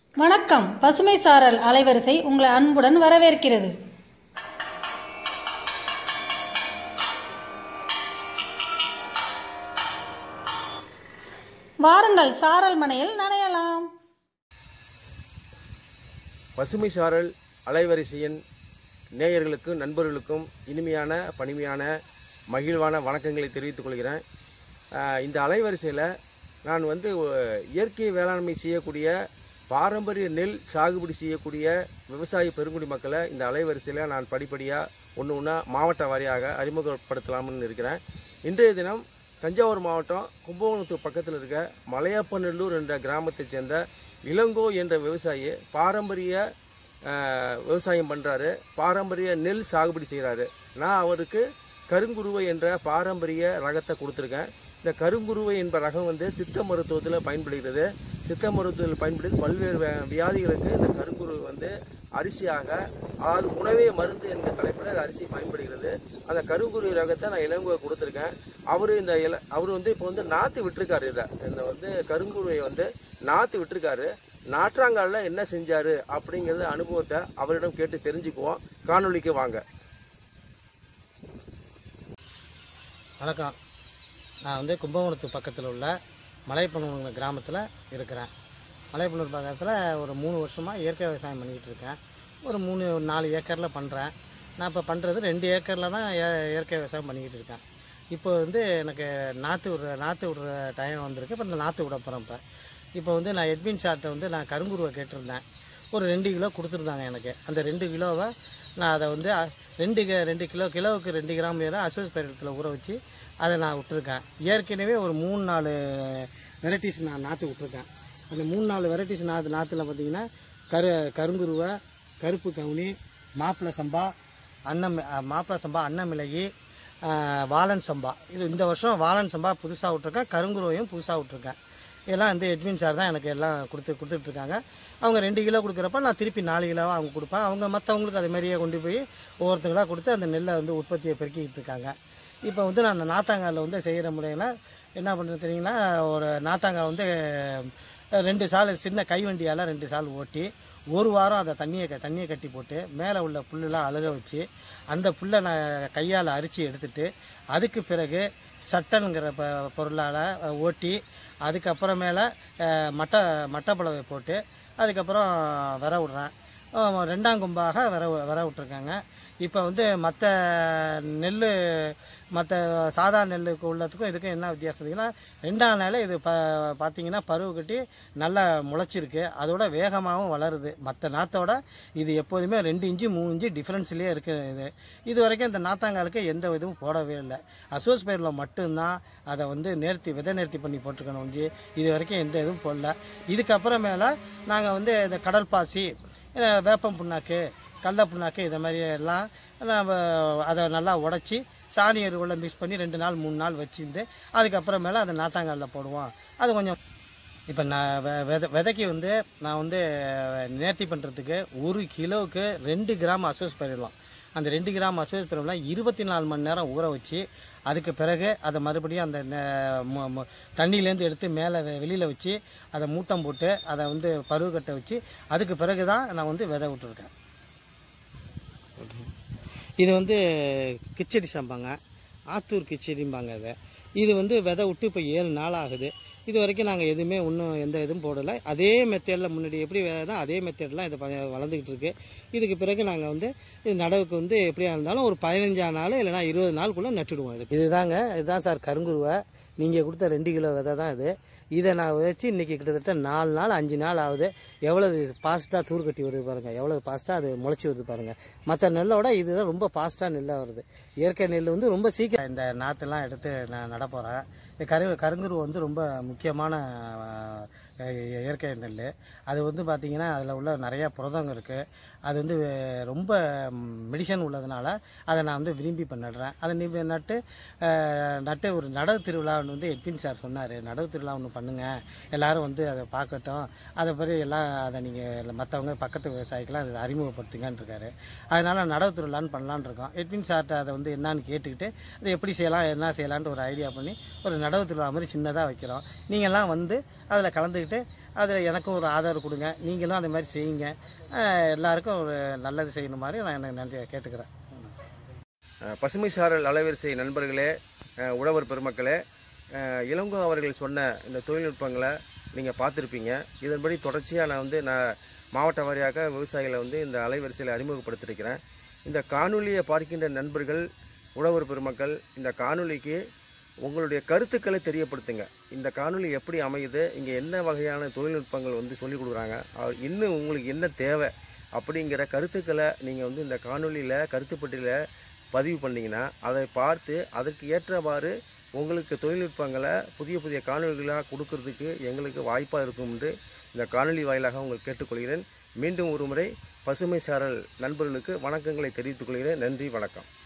வணக்கம் பசுமை சாரல் அலைவரிசை உங்களை அன்புடன் வரவேற்கிறது வாருங்கள் சாரல் மனையில் நனையலாம் பசுமை சாரல் அலைவரிசையின் நேயர்களுக்கும் நண்பர்களுக்கும் இனிமையான பணிமையான மகிழ்வான வணக்கங்களை தெரிவித்துக் கொள்கிறேன் ஆஹ் இந்த அலைவரிசையில் நான் வந்து ஒ- இயற்கை வேளாண்மை செய்யக்கூடிய பாரம்பரிய நெல் சாகுபடி செய்யக்கூடிய விவசாய பெருங்குடி மக்களை இந்த அலைவரிசையில் நான் படிப்படியாக ஒன்று ஒன்றா மாவட்ட வாரியாக அறிமுகப்படுத்தலாம்னு இருக்கிறேன் இன்றைய தினம் தஞ்சாவூர் மாவட்டம் கும்பகோணத்துக்கு பக்கத்தில் இருக்க மலையப்பநல்லூர் என்ற கிராமத்தைச் சேர்ந்த இளங்கோ என்ற விவசாயி பாரம்பரிய ஆஹ், விவசாயம் பண்ணுறாரு பாரம்பரிய நெல் சாகுபடி செய்கிறாரு நான் அவருக்கு கருங்குருவை என்ற பாரம்பரிய ரகத்தை கொடுத்துருக்கேன் இந்த கருங்குருவை என்ற ரகம் வந்து சித்த மருத்துவத்தில் பயன்படுகிறது சித்த மருத்துவத்தில் பயன்படுத்தி பல்வேறு வே- வியாதிகளுக்கு இந்த கருங்குருவை வந்து அரிசியாக அதாவது உணவே மருந்து என்ற தலைப்பில் அந்த அரிசி பயன்படுகிறது அந்த கருங்குருவி ரகத்தை நான் இளங்கோ கொடுத்துருக்கேன் அவர் இந்த இல அவர் வந்து இப்போ வந்து நாற்று விட்டுருக்காரு இதை இந்த வந்து கருங்குருவை வந்து நாற்று விட்டுருக்காரு நாற்றாங்காலில் என்ன செஞ்சாரு அப்படிங்கிறது அனுபவத்தை அவரிடம் கேட்டு தெரிஞ்சுக்குவோம் காணொளிக்கு வாங்க வணக்கம் நான் வந்து கும்பகோணத்துக்கு பக்கத்தில் உள்ள மலைப்பனூர் கிராமத்தில் இருக்கிறேன் மலைப்பனூர் பக்கத்தில் ஒரு மூணு வருஷமாக இயற்கை விவசாயம் பண்ணிக்கிட்டு இருக்கேன் ஒரு மூணு ஒரு நாலு ஏக்கரில் பண்ணுறேன் நான் இப்போ பண்ணுறது ரெண்டு ஏக்கரில் தான் இய- இயற்கை விவசாயம் பண்ணிக்கிட்டு இருக்கேன் இப்போ வந்து எனக்கு நாற்று விடுற நாற்று விடுற டைம் வந்திருக்கு இப்போ இந்த நாற்று விட போகிறேன் இப்போ இப்போ வந்து நான் எட்வின் சார்ட்டை வந்து நான் கருங்குருவை கேட்டிருந்தேன் ஒரு ரெண்டு கிலோ கொடுத்துருந்தாங்க எனக்கு அந்த ரெண்டு கிலோவை நான் அதை வந்து அ- ரெண்டு கி- ரெண்டு கிலோ கிலோவுக்கு ரெண்டு கிராம் ஏதோ அசோஸ் பயிரத்தில் ஊற வச்சு அதை நான் விட்டுருக்கேன் ஏற்கனவே ஒரு மூணு நாலு வெரைட்டிஸ் நான் நாற்று விட்டுருக்கேன் அந்த மூணு நாலு வெரைட்டிஸ் நாற்று நாற்றுல பார்த்தீங்கன்னா கரு கருங்குருவை கருப்பு கவுனி மாப்பிள்ளை சம்பா அன்னம் மாப்பிள்ளை சம்பா அன்னமிளகி ஆஹ், வாலன் சம்பா இது இந்த வருஷம் வாலன் சம்பா புதுசாக விட்ருக்கேன் கருங்குருவையும் புதுசாக விட்ருக்கேன் இதெல்லாம் வந்து எட்வின் சார் தான் எனக்கு எல்லாம் கொடுத்து கொடுத்துட்ருக்காங்க அவங்க ரெண்டு கிலோ கொடுக்குறப்ப நான் திருப்பி நாலு கிலோவாக அவங்க கொடுப்பேன் அவங்க மற்றவங்களுக்கு அதே மாதிரியே கொண்டு போய் ஒவ்வொருத்தங்களாக கொடுத்து அந்த நெல்லை வந்து உற்பத்தியை பெருக்கிக்கிட்டு இருக்காங்க இப்போ வந்து நான் நாத்தாங்காலில் வந்து செய்கிற முறையில் என்ன பண்ணுறது தெரியுங்களா ஒரு நாத்தாங்கால் வந்து அஹ், ரெண்டு சால் சின்ன கைவண்டியால் ரெண்டு சால் ஓட்டி ஒரு வாரம் அதை தண்ணியை க- தண்ணியை கட்டி போட்டு மேலே உள்ள புல்லெலாம் அழுக வச்சு அந்த புல்லை நான் கையால் அரிச்சு எடுத்துட்டு அதுக்கு பிறகு சட்டனுங்கிற ப பொருளால் ஓட்டி அதுக்கப்புறமேல அஹ், மட்டை மட்டைப்பளவை போட்டு அதுக்கப்புறம் விர விட்றேன் அஹ், ரெண்டாம் கும்பாக விர விர விட்ருக்காங்க இப்போ வந்து மற்ற நெல் மற்ற சாதா நெல்லுக்கு உள்ளதுக்கும் இதுக்கும் என்ன வித்தியாசம் இருக்குன்னா ரெண்டாம் நாள் இது ப பார்த்தீங்கன்னா பருவு கட்டி நல்லா முளைச்சிருக்கு அதோட வேகமாகவும் வளருது மற்ற நாத்தோட இது எப்போதுமே ரெண்டு இன்ச்சு மூணு இன்ச்சு டிஃப்ரென்ஸ்லேயே இருக்குது இது இது வரைக்கும் இந்த நாத்தாங்காலுக்கு எந்த இதுவும் போடவே இல்லை அசோஸ் பயிரில் மட்டும்தான் அதை வந்து நேர்த்தி விதை நேர்த்தி பண்ணி போட்டிருக்கணும் ஒழிஞ்சு இது வரைக்கும் எந்த இதுவும் போடல இதுக்கப்புறமேல நாங்கள் வந்து இந்த கடல் பாசி அஹ் வேப்பம் புண்ணாக்கு கடல புண்ணாக்கு இதை மாதிரி எல்லாம் நம்ம அதை நல்லா உடச்சி சாணி எருவுள்ள மிக்ஸ் பண்ணி ரெண்டு நாள் மூணு நாள் வச்சிருந்து அதுக்கப்புறமேல அதை நாத்தாங்காலில் போடுவோம் அது கொஞ்சம் இப்போ நான் வெ- விதை விதைக்கு வந்து நான் வந்து நேர்த்தி பண்ணுறதுக்கு ஒரு கிலோவுக்கு ரெண்டு கிராம் அசோஸ் பயிரிடலாம் அந்த ரெண்டு கிராம் அசோஸ் பயிரிடலாம் இருபத்தி நாலு மணி நேரம் ஊற வச்சு அதுக்கு பிறகு அதை மறுபடியும் அந்த நெ- மு- மு- தண்ணியிலேருந்து எடுத்து மேலே வெளியில் வச்சு அதை மூட்டம் போட்டு அதை வந்து பருவக்கட்டை வச்சு அதுக்கு பிறகு தான் நான் வந்து விதை விட்டுருக்கேன் இது வந்து கிச்சடி சம்பாங்க ஆத்தூர் கிச்சடிம்பாங்க இதை இது வந்து விதை விட்டு இப்போ ஏழு நாள் ஆகுது இது வரைக்கும் நாங்கள் எதுவுமே இன்னும் எந்த இதுவும் போடலை அதே மெத்தேடில் முன்னாடி எப்படி விதை அதே மெத்தேட்லாம் இது ப- வளர்ந்துக்கிட்டு இருக்கு இதுக்கு பிறகு நாங்கள் வந்து இது நடவுக்கு வந்து எப்படியா இருந்தாலும் ஒரு பதினஞ்சாம் நாள் இல்லைனா இருபது நாளுக்குள்ளே நட்டுடுவோம் இது இதுதாங்க இதுதான் சார் கருங்குருவை நீங்கள் கொடுத்த ரெண்டு கிலோ விதை தான் இது இதை நான் வச்சு இன்றைக்கி கிட்டத்தட்ட நாலு நாள் அஞ்சு நாள் ஆகுது எவ்வளவு ஃபாஸ்ட்டாக தூர் கட்டி வருது பாருங்கள் எவ்வளோ ஃபாஸ்ட்டாக அது முளைச்சி வருது பாருங்கள் மற்ற நெல்லோட இதுதான் ரொம்ப ஃபாஸ்ட்டாக நெல்லாக வருது இயற்கை நெல் வந்து ரொம்ப சீக்கிரம் இந்த நாற்றுலாம் எடுத்து நான் நட போகிறேன் இந்த கரு கருங்குருவை வந்து ரொம்ப முக்கியமான அஹ், இயற்கை நெல் அது வந்து பார்த்திங்கன்னா அதில் உள்ள நிறையா புரதம் இருக்குது அது வந்து ரொம்ப மெடிசன் உள்ளதுனால அதை நான் வந்து விரும்பி இப்போ நடுறேன் அதை நீ நட்டு அஹ், நட்டு ஒரு நடவு திருவிழா ஒன்று வந்து எட்வின் சார் சொன்னார் நடவு திருவிழா ஒன்று பண்ணுங்கள் எல்லாரும் வந்து அதை பார்க்கட்டும் அதை பிறகு எல்லாம் அதை நீங்கள் மற்றவங்க பக்கத்து விவசாயிக்கெல்லாம் அதை அறிமுகப்படுத்துங்கன்னு இருக்காரு அதனால் நடவு திருவிழான்னு பண்ணலான்னு இருக்கோம் எட்வின் சார்ட்ட அதை வந்து என்னன்னு கேட்டுக்கிட்டு அதை எப்படி செய்யலாம் என்ன செய்யலான்ட்டு ஒரு ஐடியா பண்ணி ஒரு நடவு திருவிழா மாதிரி சின்னதாக வைக்கிறோம் நீங்கள்லாம் வந்து அதில் கலந்துக்கிட்டு அதில் எனக்கும் ஒரு ஆதரவு கொடுங்க நீங்களும் அந்த மாதிரி செய்யுங்க அஹ் எல்லாருக்கும் ஒரு நல்லது செய்யணும் மாதிரி நான் எனக்கு நன்றி கேட்டுக்கிறேன் அஹ், பசுமை சாரல் அலைவரிசை நண்பர்களே அஹ், உழவர் பெருமக்களே அஹ், இளங்கோ அவர்கள் சொன்ன இந்த தொழில்நுட்பங்களை நீங்கள் பார்த்துருப்பீங்க இதன்படி தொடர்ச்சியாக நான் வந்து நான் மாவட்ட வாரியாக விவசாயிகளை வந்து இந்த அலைவரிசையில் அறிமுகப்படுத்தியிருக்கிறேன் இந்த காணொலியை பார்க்கின்ற நண்பர்கள் உழவர் பெருமக்கள் இந்த காணொளிக்கு உங்களுடைய கருத்துக்களை தெரியப்படுத்துங்க இந்த காணொளி எப்படி அமையுது இங்கே என்ன வகையான தொழில்நுட்பங்கள் வந்து சொல்லிக் கொடுக்குறாங்க அஹ் இன்னும் உங்களுக்கு என்ன தேவை அப்படிங்கிற கருத்துக்களை நீங்கள் வந்து இந்த காணொளியில் கருத்துப்பட்டியில் பதிவு பண்ணிங்கன்னா அதை பார்த்து அதற்கு ஏற்றவாறு உங்களுக்கு தொழில்நுட்பங்களை புதிய புதிய காணொளிகளாக கொடுக்கறதுக்கு எங்களுக்கு வாய்ப்பாக இருக்கும் என்று இந்த காணொளி வாயிலாக உங்களுக்கு கேட்டுக்கொள்கிறேன் மீண்டும் ஒரு முறை பசுமை சாரல் நண்பர்களுக்கு வணக்கங்களை தெரிவித்துக் கொள்கிறேன் நன்றி வணக்கம்